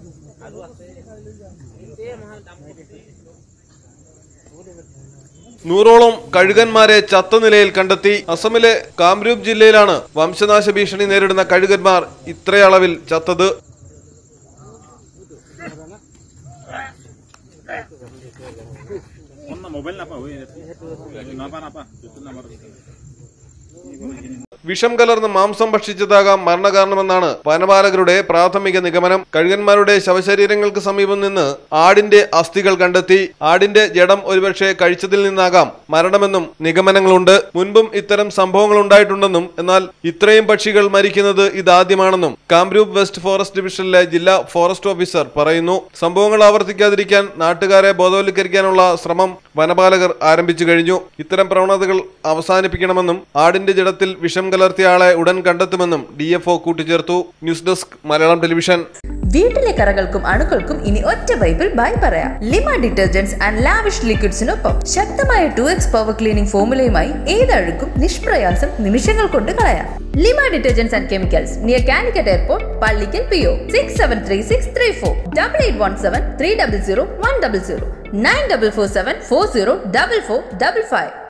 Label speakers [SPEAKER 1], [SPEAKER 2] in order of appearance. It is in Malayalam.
[SPEAKER 1] നൂറോളം കഴുകന്മാരെ ചത്ത നിലയിൽ കണ്ടെത്തി അസമിലെ കാംരൂപ് ജില്ലയിലാണ് വംശനാശ ഭീഷണി നേരിടുന്ന കഴുകന്മാർ ഇത്രയളവിൽ ചത്തത്
[SPEAKER 2] Kung na mobile na pa, uy. Napa na pa. Dito na maro.
[SPEAKER 1] വിഷം കലർന്ന മാംസം ഭക്ഷിച്ചതാകാം മരണകാരണമെന്നാണ് വനപാലകരുടെ പ്രാഥമിക നിഗമനം കഴുകന്മാരുടെ ശവശരീരങ്ങൾക്ക് സമീപം നിന്ന് ആടിന്റെ അസ്ഥികൾ കണ്ടെത്തി ആടിന്റെ ജഡം ഒരുപക്ഷെ കഴിച്ചതിൽ നിന്നാകാം മരണമെന്നും നിഗമനങ്ങളുണ്ട് മുൻപും ഇത്തരം സംഭവങ്ങൾ ഉണ്ടായിട്ടുണ്ടെന്നും എന്നാൽ ഇത്രയും പക്ഷികൾ മരിക്കുന്നത് ഇതാദ്യമാണെന്നും കാംരൂപ് വെസ്റ്റ് ഫോറസ്റ്റ് ഡിവിഷനിലെ ജില്ലാ ഫോറസ്റ്റ് ഓഫീസർ പറയുന്നു സംഭവങ്ങൾ ആവർത്തിക്കാതിരിക്കാൻ നാട്ടുകാരെ ബോധവൽക്കരിക്കാനുള്ള ശ്രമം വനപാലകർ ആരംഭിച്ചു കഴിഞ്ഞു ഇത്തരം പ്രവണതകൾ അവസാനിപ്പിക്കണമെന്നും ആടിന്റെ ജഡത്തിൽ വിഷം കലർത്തിയ ആളെ ഉടൻ കണ്ടെത്തുമെന്നും ഡി കൂട്ടിച്ചേർത്തു ന്യൂസ് ഡെസ്ക് മലയാളം ടെലിവിഷൻ
[SPEAKER 3] വീട്ടിലെ കറകൾക്കും അണുക്കൾക്കും ഇനി ഒറ്റ പൈപ്പിൽ ബൈ പറയാം ലിമ ഡിറ്റർജന്റ്സ് ആൻഡ് ലാവിഷ് ലിക്വിഡ്സിനൊപ്പം ശക്തമായ ടു എക്സ് പവർ ക്ലീനിംഗ് ഫോമുലയുമായി ഏതഴുക്കും നിഷ്പ്രയാസം നിമിഷങ്ങൾ കൊണ്ട് കളയാം Lima detergents and chemicals near Calicut airport Pallikkal P O six seven three six three four double eight one seven three double zero one double zero nine double four seven four zero double four double five